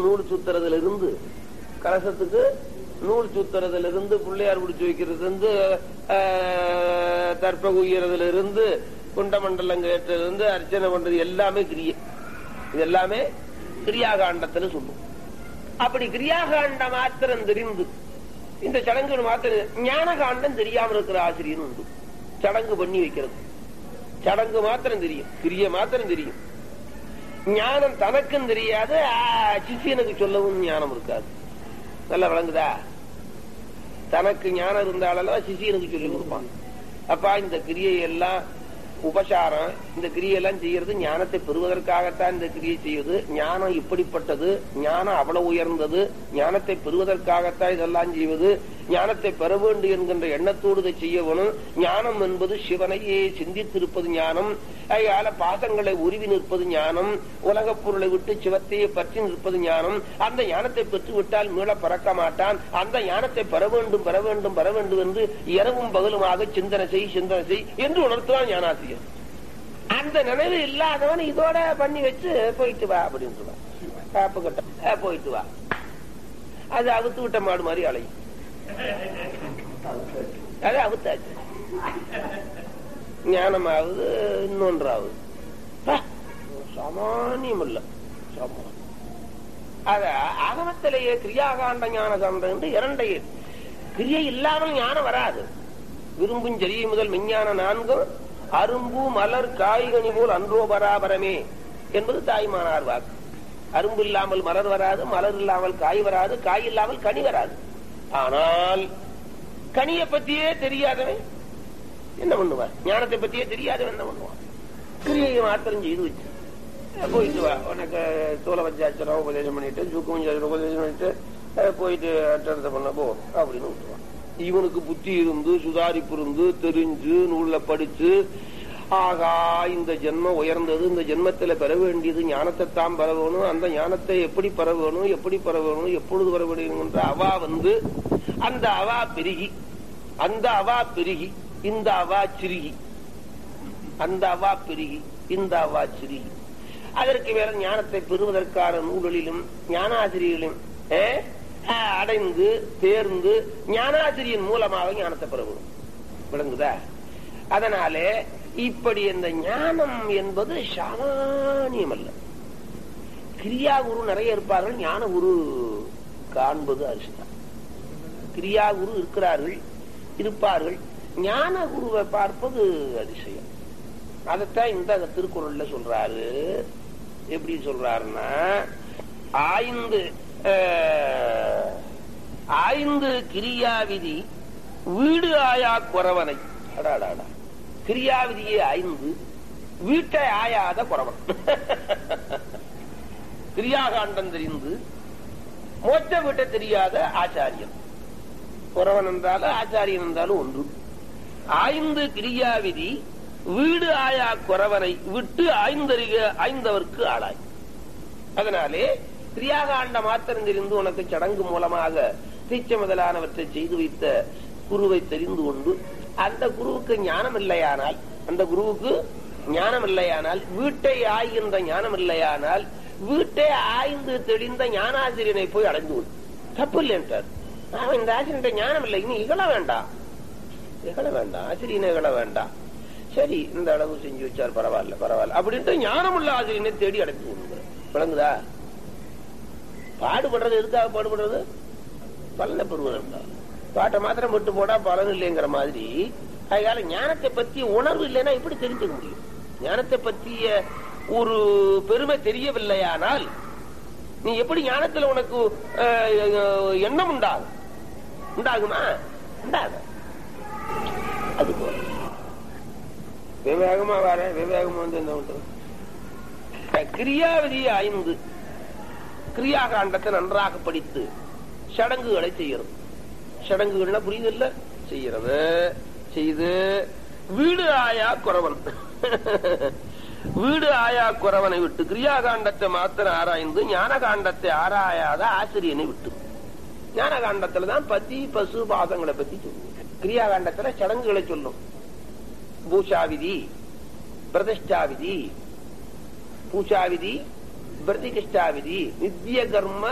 நூல் சுத்துறதுல இருந்து கலசத்துக்கு நூல் சுத்துறதுல இருந்து பிள்ளையார் பிடிச்சு வைக்கிறது இருந்து ஆஹ், தர்ப்ப குய்யறதுல இருந்து குண்டமண்டலம் கேட்டதுல இருந்து அர்ச்சனை பண்றது எல்லாமே கிரியை இது எல்லாமே கிரியாகாண்டத்துல சொல்லும் அப்படி கிரியாகாண்ட மாத்திரம் தெரிந்து இந்த சடங்குகள் மாத்திரம் ஞான காண்டம் தெரியாம இருக்கிற ஆசிரியர் உண்டு சடங்கு பண்ணி வைக்கிறது சடங்கு மாத்திரம் தெரியும் கிரிய மாத்திரம் தெரியும் ஞானம் தனக்கும் தெரியாது ஆ, சிஷியனுக்கு சொல்லவும் ஞானம் இருக்காது நல்லா விளங்குதா தனக்கு ஞானம் இருந்தாலும் சிஷியனுக்கு சொல்லி கொடுப்பான் அப்பா இந்த கிரியை எல்லாம் உபசாரம் இந்த கிரியெல்லாம் செய்யறது ஞானத்தை பெறுவதற்காகத்தான் இந்த கிரியை செய்வது ஞானம் இப்படிப்பட்டது ஞானம் அவ்வளவு உயர்ந்தது ஞானத்தை பெறுவதற்காகத்தான் இதெல்லாம் செய்வது ஞானத்தை பெற வேண்டும் என்கின்ற எண்ணத்தோடு இதை செய்ய வேணும் ஞானம் என்பது சிவனையே சிந்தித்திருப்பது ஞானம் அதனால பாசங்களை உருவி நிற்பது ஞானம் உலகப் பொருளை விட்டு சிவத்தையே பற்றி நிற்பது ஞானம் அந்த ஞானத்தை பெற்று விட்டால் மீள பறக்க மாட்டான் அந்த ஞானத்தை பெற வேண்டும் பெற வேண்டும் பெற வேண்டும் என்று இரவும் பகலுமாக சிந்தனை செய் சிந்தனை செய் என்று உணர்த்துவான் ஞானாசிரியர் அந்த நினைவு இல்லாதவன் இதோட பண்ணி வச்சு போயிட்டு வா அப்படின்னு சொல்லுவான் காப்பு கட்ட அஹ், போயிட்டு வா அது அவுத்து விட்ட மாடு மாதிரி அலையும் அது அவுத்தாச்சு ஞானமாவது இன்னொன்றாவது பா, சாமானியம் இல்ல சாமானியம் அத ஆகமத்திலேயே கிரியாகாண்ட ஞான காண்டம் என்று இரண்டையே கிரியை இல்லாமல் ஞானம் வராது விரும்பும் ஜெரியை முதல் விஞ்ஞான நான்கும் அரும்பு மலர் காய்கனி போல் அன்றோ பராபரமே என்பது தாய்மானார் வாக்கு அரும்பு இல்லாமல் மலர் வராது மலர் இல்லாமல் காய் வராது காய் இல்லாமல் கனி வராது ஆனால் கனியை பத்தியே தெரியாதவன் என்ன பண்ணுவான் ஞானத்தை பத்தியே தெரியாதவன் என்ன பண்ணுவான் கிரியை மாத்திரம் செய்து வச்சு அஹ் போயிட்டு வா உனக்கு தோலை வச்சாச்சரம் உபதேசம் பண்ணிட்டு சுக்கம் உபதேசம் பண்ணிட்டு அஹ் போயிட்டு அட்டத்தை பண்ண போ அப்படின்னு விட்டுருவான் இவனுக்கு புத்தி இருந்து சுதாரிப்பு இருந்து தெரிஞ்சு நூல்ல படிச்சு ஆகா இந்த ஜென்மம் உயர்ந்தது இந்த ஜென்மத்துல பெற வேண்டியது ஞானத்தை தான் பெற வேணும் அந்த ஞானத்தை எப்படி பெற வேணும் எப்படி பெற வேணும் எப்பொழுது பெற வேணுங்கிற அவா வந்து அந்த அவா பெருகி அந்த அவா பெருகி இந்த அவா சிறுகி அந்த அவா பெருகி இந்த அவா சிறுகி அதற்கு மேல ஞானத்தை பெறுவதற்கான நூல்களிலும் ஞானாசிரியர்களும் ஏ, ஆ, அடைந்து தேர்ந்து ஞானாசிரியன் மூலமாக ஞானத்தை பெறவும் விளங்குதா அதனாலே இப்படி இந்த ஞானம் என்பது சாமானியம் அல்ல கிரியா குரு நிறைய இருப்பார்கள் ஞான குரு காண்பது அரிசிதான் கிரியா குரு இருக்கிறார்கள் இருப்பார்கள் ஞான குருவை பார்ப்பது அதிசயம் அதைத்தான் இந்த திருக்குறள்ல சொல்றாரு எப்படி சொல்றாருன்னா ஐந்து அஹ், ஐந்து கிரியாவிதி வீடு ஆயா குறவனை அடாடாடா கிரியாவிதியே ஐந்து வீட்டை ஆயாத குறவன் கிரியாகாண்டம் தெரிந்து மோட்ச வீட்டை தெரியாத ஆச்சாரியன் குறவன் என்றாலும் ஆச்சாரியன் என்றாலும் ஒன்று ஐந்து கிரியாவிதி வீடு ஆயா குறவனை விட்டு ஐந்தறிக ஐந்தவர்க்கு ஆளாய் அதனாலே கிரியாகாண்ட மாத்திரம் தெரிந்து உனக்கு சடங்கு மூலமாக தீச்ச முதலானவற்றை செய்து வைத்த குருவை தெரிந்து கொண்டு அந்த குருவுக்கு ஞானம் இல்லையானால் அந்த குருவுக்கு ஞானம் இல்லையானால் வீட்டை ஆய்கின்ற ஞானம் இல்லையானால் வீட்டை ஆய்ந்து தெளிந்த ஞானாசிரியனை போய் அடைந்து கொள் தப்பு இல்லை என்றார் அவன் இந்த ஆசிரியன் ஞானம் இல்லை இனி இகழ வேண்டாம் இகழ வேண்டாம் ஆசிரியனை இகழ வேண்டாம் சரி இந்த அளவு செஞ்சு வச்சார் பரவாயில்ல பரவாயில்ல அப்படின்ட்டு ஞானமுள்ள ஆசிரியனை தேடி அடைத்து கொள்கிறார் விளங்குதா பாடுபடுறது எதுக்காக பாடுபடுறது பலனை பெறுவதற்காக பாட்டை மாத்திரம் விட்டு போடா பலன் இல்லைங்கிற மாதிரி அதனால ஞானத்தை பத்தி உணர்வு இல்லைன்னா எப்படி தெரிஞ்சுக்க முடியும் ஞானத்தை பற்றிய ஒரு பெருமை தெரியவில்லையானால் நீ எப்படி ஞானத்துல உனக்கு அஹ், அஹ், எண்ணம் உண்டாகும் உண்டாகுமா உண்டாகும் அது போல விவேகமா வர விவேகமா வந்து என்ன பண்றது அஹ், கிரியாவிதி ஐந்து கிரியாகாண்டத்தை நன்றாக படித்து சடங்குகளை செய்யறது சடங்குகள்னா புரியுது இல்ல செய்யறது செய்து வீடு ஆயா குறவன் வீடு ஆயா குறவனை விட்டு கிரியாகாண்டத்தை மாத்திரம் ஆராய்ந்து ஞானகாண்டத்தை ஆராயாத ஆசிரியனை விட்டு ஞானகாண்டத்துல தான் பத்தி பசு பாதங்களை பத்தி சொல்லுவோம் கிரியாகாண்டத்துல சடங்குகளை சொல்லும் பூஷாவிதி பிரதிஷ்டாவிதி பூஷாவிதி பிரதிகிஷ்டாவிதி நித்திய கர்ம